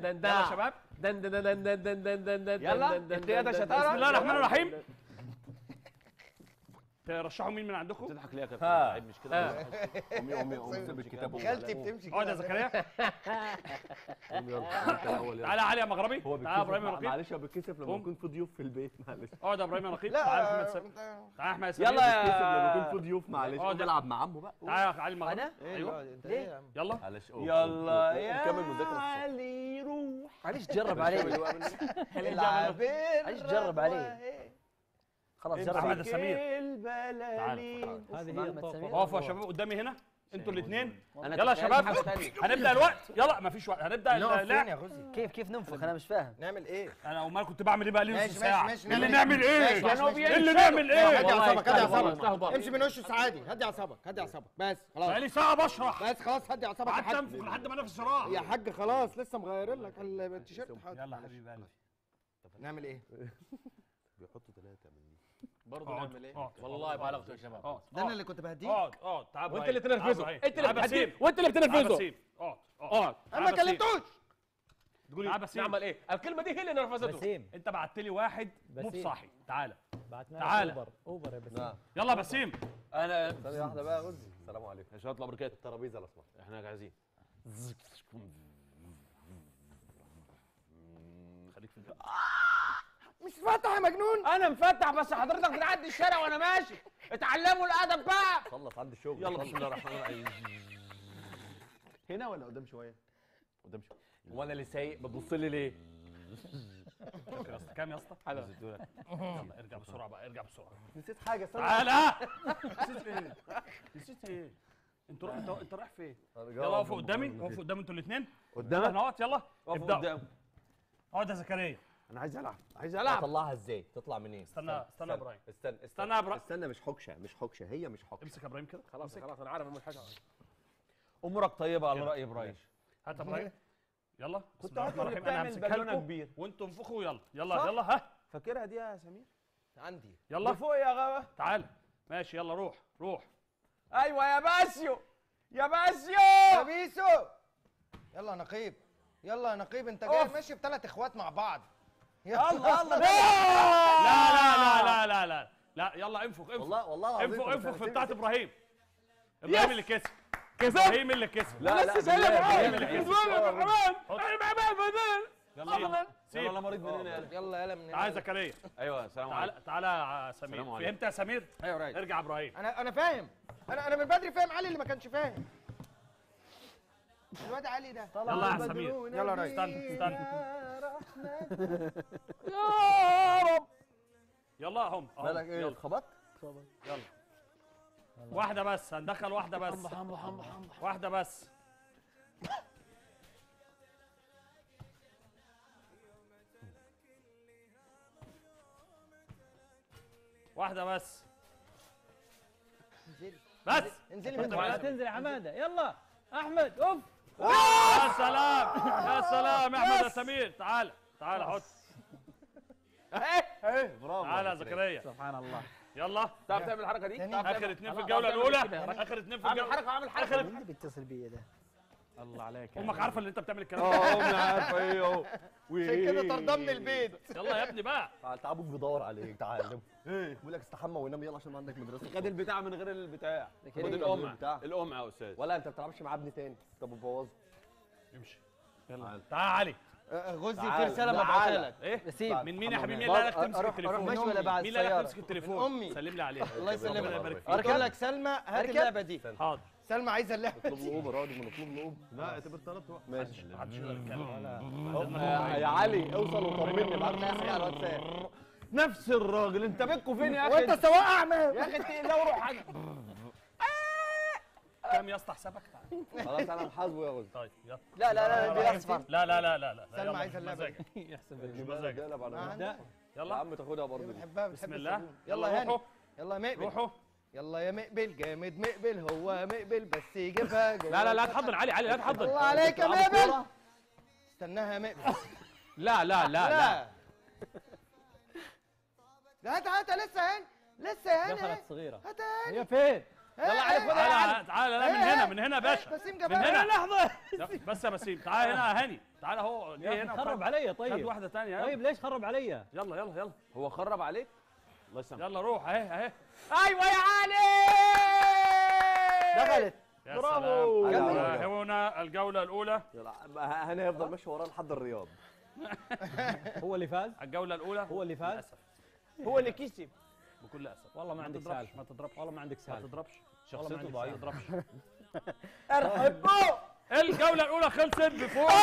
دن يلا يا شباب دن دن دن دن دن دن دن دن يلا، دن دن القيادة دن دن شطارة. بسم الله الرحمن الرحيم دن- ترشحوا مين من عندكم تضحك ليه يا كابتن ها. عيب مش كده امي امي امي سيب الكتاب خالتي بتمشي اقعد يا زكريا قوم يلا انت الاول يلا تعالى يا علي يا مغربي هو تعالى يا ابراهيم يا بيتكسف رقيب معلش هو بيتكسف لما قوم. يكون في ضيوف في البيت معلش اقعد يا ابراهيم يا رقيب تعالى يا محمد لا سامي انت- تعالى يا احمد يا سمير يلا يا- بيتكسف لما يكون في ضيوف معلش اقعد قوم العب مع عمه بقى تعالى يا علي المغربي انا ايه ايوه انت ايه يا عم يلا معلش قوم يلا قوم، يا قوم، كمل مذاكره الصبح. علي روح معلش جرب عليه العبير معلش جرب عليه خلاص جرب احمد عليه سمير البلالين هذه هي محمد سمير اقفوا يا شباب قدامي هنا انتوا الاثنين أنا يلا يا كنت شباب عايز حاجة تانية. هنبدا الوقت يلا مفيش وقت هنبدا نقف فين اللعب يا غزي كيف كيف ننفخ انا مش فاهم نعمل ايه انا امال كنت بعمل ايه بقى لي نص ماشي، ساعه ماشي، إيه اللي نعمل نعمل إيه؟ ايه ماشي، ماشي، إيه اللي نعمل ايه هدي اعصابك هدي اعصابك استهبل. امشي من وشه عادي هدي اعصابك هدي اعصابك بس خلاص بقالي ساعه بشرح بس خلاص هدي اعصابك يا قعدت حاج انفخ لحد ما نفسي راح يا حاج خلاص لسه مغيرين لك التيشيرت حاضر. يلا حبيبي قلبي نعمل ايه بيحطوا ثلاثه من برضه اقعد، نعمل ايه اقعد. والله بلغته يا شباب اقعد ده انا اللي كنت بهديه اقعد اقعد تعال وانت اللي إبراهيم. تنرفزه تعال انت اللي إبراهيم. تعال بتهديه وانت اللي تعال بتنرفزه بسيم. اقعد اقعد اقعد انا ما تعال بسيم. كلمتوش تقول تعال بسيم نعمل ايه الكلمه دي هي اللي نرفزته بسيم انت بعت لي واحد مو بسيم. بصاحي تعالى بعتنا تعالى. لك اوبر اوبر يا بسيم نعم يلا بسيم انا ثانيه واحده بقى يا غزي السلام عليكم يا شباب اطلع بركات الترابيزه لو سمحت احنا جاهزين خليك في الجو. مش فاتح يا مجنون انا مفتح بس حضرتك بتعدي الشارع وانا ماشي اتعلموا الادب بقى خلص عندي الشغل يلا خلص. بسم الله الرحمن الرحيم هنا ولا قدام شويه قدام شويه وانا اللي سايق بتبص لي ليه يا اسطى كام يا اسطى؟ يلا ارجع بسرعه بقى ارجع بسرعه نسيت حاجه استنى تعالى نسيت ايه؟ نسيت ايه؟ انت روح انت انت رايح فين؟ يلا وقفوا قدامي وقفوا قدامي انتوا الاثنين قدامك اهوت يلا وقفوا ابدأوا قدام. اقعد يا زكريا انا عايز العب عايز العب اطلعها ازاي تطلع منين استنى استنى يا ابراهيم استنى استنى استنى يا إبراهيم. استنى مش حكشه مش حكشه هي مش حكشه امسك يا ابراهيم كده خلاص خلاص انا عارف اعمل حاجه امورك طيبه على راي ابراهيم هات يا ابراهيم يلا بسم كنت الله الرحمن هتقول الرحيم انا بتعمل همسكها بالونة لكم كبير. وانتوا انفخوا يلا يلا صح؟ يلا ها فاكرها دي يا سمير عندي يلا فوق يا غابه تعال ماشي يلا روح روح ايوه يا باسيو يا يا باسيو بيسو يلا يا نقيب يلا يا نقيب انت جاي أوف. ماشي بثلاث اخوات مع بعض الله الله لا لا لا لا لا لا لا يلا انفخ انفخ والله والله العظيم انفخ كنت انفخ في هسيب- بتاعت ابراهيم ابراهيم اللي كسب كسب ابراهيم اللي كسب لا لا لسه شايلها بالله، معايا. بالله، كسب. بالله. يلا يلا يلا سيب انا مريض من هنا يلا يلا يلا من تعال هنا. زكريا ايوه السلام عليكم تعال تعالى يا سمير السلام عليكم. فهمت يا سمير ايوه رايت ارجع يا ابراهيم انا انا فاهم انا انا من بدري فاهم علي اللي ما كانش فاهم الواد علي ده يلا يا سمير يلا يا ريس استنى استنى يلا هم أهم. مالك ايه يلا اتخبطت يلا واحدة بس هندخل واحدة بس واحدة بس واحدة بس انزلي بس انزلي كنت من معايا. لا تنزل يا حماده يلا احمد اوف يا سلام يا سلام يا احمد يا سمير تعال تعال حط ايه برافو تعال يا زكريا سبحان الله يلا تعرف تعمل الحركه دي تاني. تعرف تعمل- اخر اتنين في خلاص، الجولة تعمل الأولى كده. اخر اتنين في اعمل الجولة حركه اعمل حركه اخر مين اللي بيتصل بيا ده الله عليك امك عارفة ان انت بتعمل الكلام اه ده امي عارفه ايه اهو عشان كده طردان من البيت يلا يا ابني بقى تعال تعال ابوك بيدور عليك تعال ايه بيقول لك استحمى وينام يلا عشان ما عندك مدرسه خد البتاع من غير البتاع خد خد القمع القمع بتاع القمع يا استاذ ولا انت ما بتلعبش مع ابني تاني انت بتبوظه امشي يلا تعال علي آه، غزي في تعال، رساله تعال. مبعوثها لك ايه بسيب من مين يا حبيبي مين بره- اللي قالك تمسك اروح اروح التليفون ماشي ولا بعد مين اللي قالك السياره تمسك التليفون من أمي. سلم لي عليها الله ربنا يسلمك يبارك فيك اركب لك سلمى هات أركب؟ اللعبه دي حاضر سلمى عايزه اللعبه نطلب له اوبر اقعد نطلب له اوبر لا اعتبر ثلاث ماشي محدش يقدر يتكلم يا يا علي اوصل وطمني ابعت لي اي حاجه على الواتساب نفس الراجل انت بيتكم فين يا اخي وانت سواق اعمى يا اخي اتقي الله وروح حاجه كام يا اسطى حسابك تعال خلاص انا محاسبه يا غزي طيب يلا لا لا لا دي اصفر لا لا لا لا لا سلمى يلا عايزة اللعبة بمزاجك. يحسب مش ده مزاجك قلب على آه، ده عندك. يا يلا عم تاخدها برضه دي بحبها بتحب بسم الله الصابون. يلا يا هاني روحوا يلا يا مقبل روحوا يلا يا مقبل جامد مقبل هو مقبل بس يجيبها جوه لا لا لا تحضن علي علي لا تحضن الله عليك يا تلعبوا مقبل كورة؟ استناها يا مقبل لا لا لا لا لا لا هات هات لسه هاني لسه يا هاني دخلت صغيره هات هاني هي فين يلا علي خدها يا علي تعالى تعالى لا من هنا من هنا يا باشا بسيم من جابها هنا لحظه لا، بس يا بسيم تعال هنا يا هاني تعال اهو جه يا هنا أخي خرب وخد- علي خد طيب واحده ثانيه يلا طيب ليش خرب علي يلا يلا يلا هو خرب عليك الله يسامحك يلا روح اهي اهي ايوه يا علي دخلت يا برافو. سلام جميل. آه، هنا الجوله الاولى يلا هاني هيفضل ماشي وراه لحد الرياض هو اللي فاز الجوله الاولى هو اللي فاز للاسف هو اللي كسب بكل اسف والله ما عندك تضربش، سالفه ما تضربش والله ما عندك ما سالفه تضربش والله ما شخصيته عندك ضعيفه سالفة. تضربش ارحبوا الجوله الاولى خلصت بفوز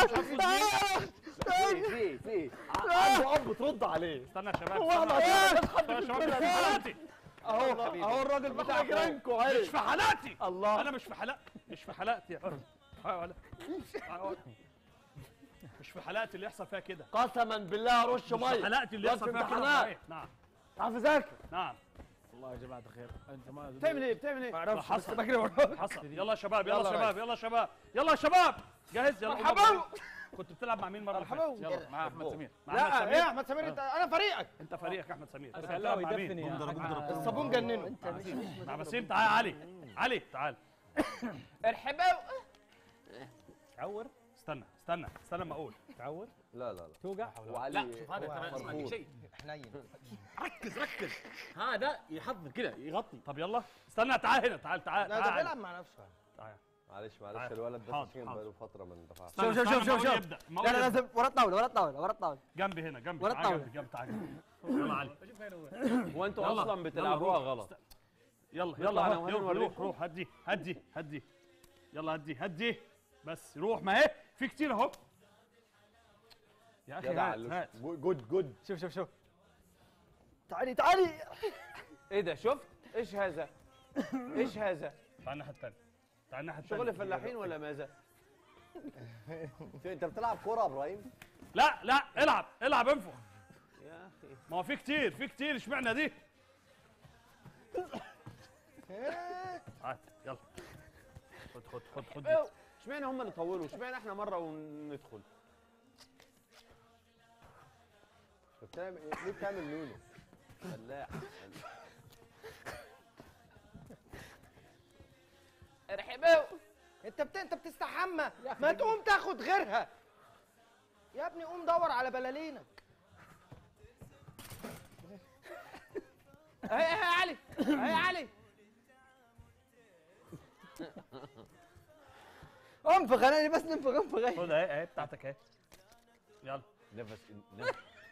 في في في عنده اب ترد عليه استنى يا شباب واحدة استنى يا شباب مش في حالاتي اهو اهو الراجل بتاع جرانكو مش في حالاتي الله انا مش في حلقتي مش في حلقتي يا حر حاول. حاول. مش في حلقتي اللي يحصل فيها كده قسما بالله رش مش في ميه حلقتي اللي بس يحصل فيها كده امتحانات. صحيح. نعم تعرف تذاكر نعم والله يا جماعه الخير انت ما بتعمل ايه بتعمل ايه حصل حصل يلا يا شباب يلا يلا يا يا شباب يلا يا شباب يلا يا شباب جاهز يلا مرحبا. كنت بتلعب مع مين مره اللي مرحبا. فاتت يلا مع احمد سمير مع لا احمد ايه يا سمير احمد سمير انت انا فريقك انت فريقك احمد سمير كنت خلاه بتلعب مع مين يدفني يا أخي. الصابون جننه انت مش مش مع بسيم تعال علي علي تعال ارحبوا تعور استنى استنى استنى ما اقول تعور لا لا لا توقع وعلي شوف هذا ترى اسمع مرفوض. شيء حنين ركز ركز هذا يحضن كده يغطي طب يلا استنى تعال هنا تعال تعال لا ده تعال بيلعب مع نفسه تعال معلش معلش تعال. الولد ده حاضر، تسخين حاضر. بقاله فتره ما دفعش استنى، شوف- شوف- استنى ما شوف- أقول شوف. يبدأ. ما لا أقول لا يبدأ. لازم ورا الطاوله ورا الطاوله ورا الطاوله جنبي هنا جنبي ورا تعال الطاولة. جنبي جنبي تعال جنبي. يلا علي هو انتوا يلا، اصلا يلا، بتلعبوها روح. غلط يلا نطلع يلا أنا روح وهاني روح روح نوريكم. روح هدي هدي هدي يلا هدي هدي بس روح ما هي في كتير اهو يا اخي جدع هات هات جود جود شوف شوف شوف تعالي تعالي ايه ده شفت ايش هذا ايش هذا تعال الناحيه الثانيه تعال الناحيه الثانيه شغل فلاحين ولا ماذا انت بتلعب كوره يا ابراهيم لا لا العب العب انفخ يا اخي ما هو في كتير في كتير اشمعنى دي تعال يلا خد خد خد خد دي. أيوه. اشمعنى هم اللي طولوا اشمعنى احنا مره وندخل بتعمل ايه ليه بتعمل نونو فلاح ارحبوا انت بت... انت بتستحمى ما تقوم تاخد غيرها يا ابني قوم دور على بلالينك اهي اهي يا علي اهي يا علي انفخ انا بس ننفخ انفخ اهي خد اهي اهي بتاعتك اهي يلا نفس نفس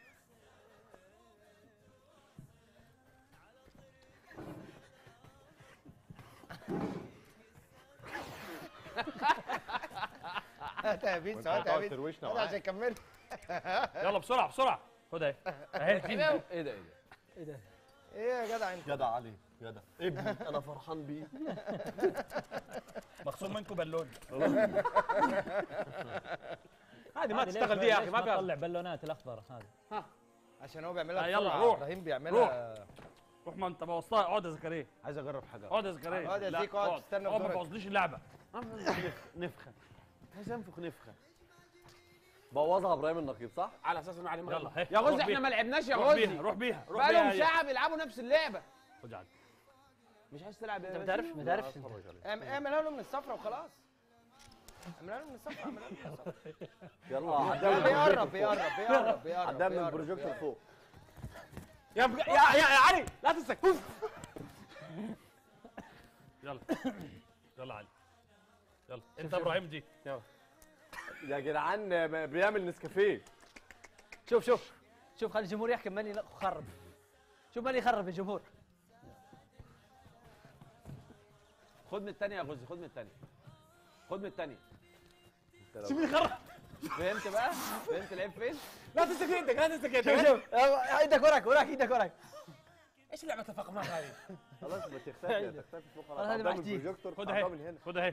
هات يا بيتس وانت هات يا هتقعد بيتس تروشنا هات معاك. عشان كمل يلا بسرعه بسرعه خد اهي اهي ارحبوا ايه ده ايه ده ايه ده ايه يا جدع انت جدع علي جدع ابني انا فرحان بيه مخصوم منكم بالون هذه ما هذه ليش تشتغل دي يا اخي ليش ما فيها تطلع بالونات الاخضر هذه عشان هو بيعملها آه، يلا، بسرعة، روح. ابراهيم بيعملها روح ما انت بوظتها اقعد يا زكريا عايز اجرب حاجه اقعد يا زكريا اقعد يا لا، زيكو، اقعد تستنى اقعد ما بدورك. تبوظليش اللعبه نفخه عايز انفخ نفخه بوظها ابراهيم النقيب صح؟ على اساس انه علي يلا هي يا روح غزي احنا بيها. ما لعبناش يا روح بيها غزي روح بيها روح بقى لهم بيها ساعه بيلعبوا نفس اللعبه خد علي. مش عايز تلعب انت ما تعرفش ما تعرفش انت اعم- اعملها له من الصفرة وخلاص اعملها له من الصفرة اعملها له من الصفرة يلا لا، عدام بيقرب بيقرب بيقرب بيقرب عدام بيقرب، البروجيكتور بيقرب. فوق يا بج- يا يا يا علي لا تمسك يلا يلا علي يلا انت ابراهيم دي يا جدعان بيعمل نسكافيه شوف شوف شوف خلي الجمهور يحكم ماني خرب شوف ماني يخرب الجمهور خد من الثانيه يا غزي خد من الثانيه خد من الثانيه سيبني فهمت بقى فهمت العيب فين لا تمسك ايدك لا تمسك شوف ايدك شوف اه، ايدك وراك وراك ايدك وراك ايش لعبه الفقمات هذه خلاص ما تختفي تختفي فوق خلاص، هذه عدام محجي. البروجيكتور خد عدام اهي من هنا خد اهي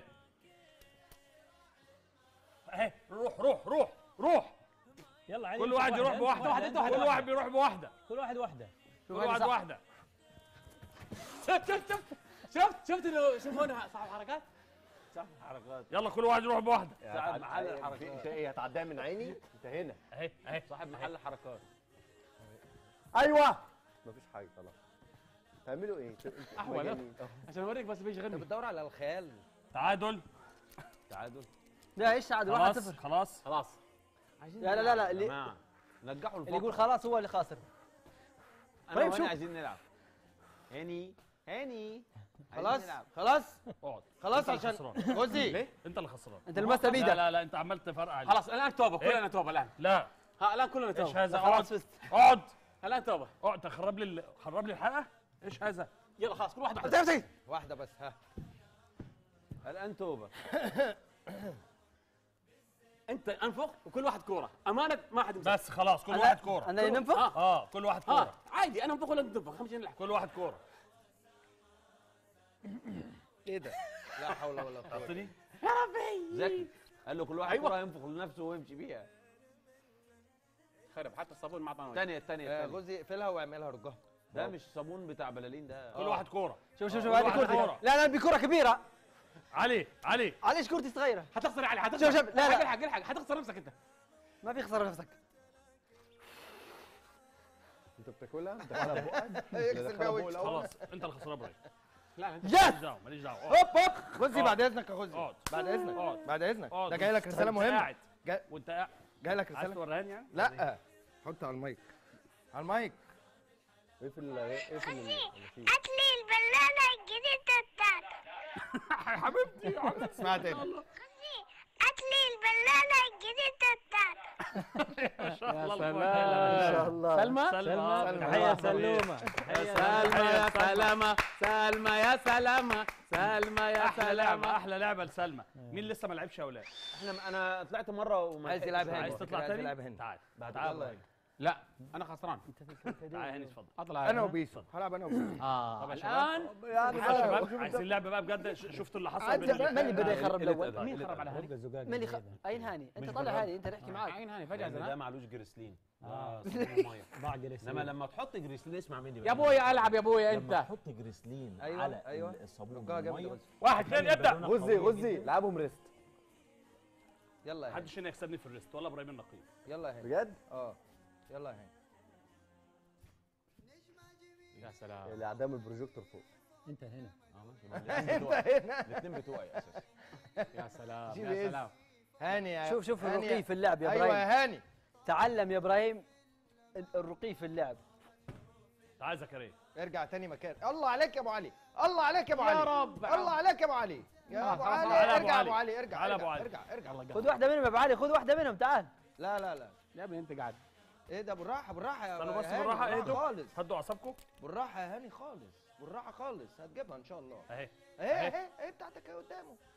اهي روح روح روح روح يلا علي كل امسك واحد يروح امسك بواحده واحدة، انت واحدة، كل واحد بيروح بواحده كل واحد واحده كل هذه واحد صح. واحده شفت شفت شفت شفت شفت انه شوف هنا صاحب حركات صاحب حركات يلا كل واحد يروح بواحده صاحب محل في- الحركات انت ايه هتعديها من عيني انت هنا اهي اهي صاحب محل الحركات ايوه مفيش حاجه خلاص تعملوا ايه؟ احول عشان اوريك بس بيجي انت يغني بتدور على الخيال تعادل تعادل لا ايش عاد واحد خلاص صفر خلاص خلاص لا لا لا لا يا اللي, جماعه نجحوا اللي يقول خلاص هو اللي خاسر انا طيب وهاني شوف. عايزين نلعب هاني هاني خلاص عايزين نلعب. خلاص اقعد خلاص أنت اللي عشان خسران. غزي انت اللي خسران انت لمستها لا بيدك لا لا انت عمال تفرقع عليه. خلاص الان توبه إيه؟ كلنا توبه الان لا ها الان كلنا ايش توبه هذا خلاص اقعد فزت اقعد الان توبه اقعد تخرب لي ال- خرب لي الحلقه ايش هذا يلا خلاص كل واحد واحد واحده بس ها الان توبه انت انفخ وكل واحد كوره امانه ما حد يمسك بس خلاص كل أنا- واحد كوره انا اللي ننفخ ها اه كل واحد ها كوره عادي انا انفخ ولا انت تنفخ اهم شيء نلعب كل واحد كوره ايه ده لا حول ولا قوه اعطني ذكي قال له كل واحد أيوة. كرة ينفخ لنفسه ويمشي بيها خرب حتى الصابون ما اعطانا وجه. الثانية الثانية آه، الثانية غزي اقفلها واعملها رجها ده مش صابون بتاع بلالين ده كل واحد كوره شوف شوف شوف كل هذه واحد كورتي كورة. لا لا بكره كبيره علي علي معليش كورتي صغيره حتخسر يا علي حتخسر شوف شوف، لا، لا. الحق الحق حتخسر نفسك انت ما في خساره نفسك انت بتاكلها؟ بتدخلها بقك؟ يكسر بيها وجهه خلاص انت اللي خسران ابراهيم لا انت جاس ماليش دعوه ماليش دعوه اقعد. هوب هوب غزي اقعد. بعد اذنك يا غزي اقعد بعد اذنك اقعد بعد اذنك اقعد. ده جاي لك رساله وأنت مهمه قاعد. جاي, وانت قاعد جاي لك عايز رساله توريهاني يعني لا حط على المايك على المايك اقفل اقفل ال- أكلي البلالة الجديدة بتاعتك حبيبتي اسمعها تاني أكلي البلالة الجديدة بتاعتك ما شاء الله ما شاء الله سلمى سلمى تحية سلومة سلمى يا سلامة سلمى يا سلامة سلمى يا احلى لعبه سلامة احلى لعبه لسلمى مين لسه ما لعبش يا اولاد احنا انا طلعت مرة وما عايز لحقتش تلعب ألعب. هنا عايز تطلع عايز تاني تلعب هنا تعال بعد تعال يلا إبراهيم. لا انا خسران تعال هاني اتفضل اطلع انا وبيسو هلعب انا وبيسو اه طب يا شباب الان يا شباب عايزين لعبه بقى بجد ش- شفتوا اللي حصل بين من اللي بدا يخرب الاول مين خرب على هاني؟ ربع زجاج من اللي خ... اين هاني انت مش طلع بالرب. هاني انت نحكي معاك عين هاني فجأة لأن ده زمان معلوش جريسلين آه. اه صابون وميه ضاع جليسرين. انما لما تحط جريسلين اسمع مني يا ابويا العب يا ابويا لما انت تحط جريسلين أيوة، على أيوة. الصابون رجها جامد والمية، غزي. واحد اثنين ابدا غزي غزي لعبهم ريست يلا يا هاني محدش هنا يكسبني في الريست ولا ابراهيم النقيب يلا يا هاني بجد؟ اه يلا يا هاني يا سلام اللي عدام البروجيكتور فوق انت هنا الاثنين بتوعي اساسا يا سلام جيب يا إيه؟ سلام هاني يا شوف شوف هاني الرقي في اللعب يا ايوه ابراهيم يا هاني تعلم يا ابراهيم ال- الرقي في اللعب تعال زكريا ارجع تاني مكان الله عليك يا ابو علي الله عليك يا ابو يا علي رب. الله عليك يا ابو علي يا آه، ابو خلاص، علي تعال يا أبو ارجع يا ابو علي. علي ارجع تعال يا ارجع أبو علي. ارجع ارجع خذ واحده منهم يا ابو علي خذ واحده منهم تعال لا لا لا يا ابني انت قاعد ايه ده بالراحه بالراحه يا استنوا بس يا هاني، بالراحه اهدوا خالص هدوا اعصابكم بالراحه يا هاني خالص بالراحه خالص هتجيبها ان شاء الله اهي اهي اهي اهي بتاعتك اهي قدامه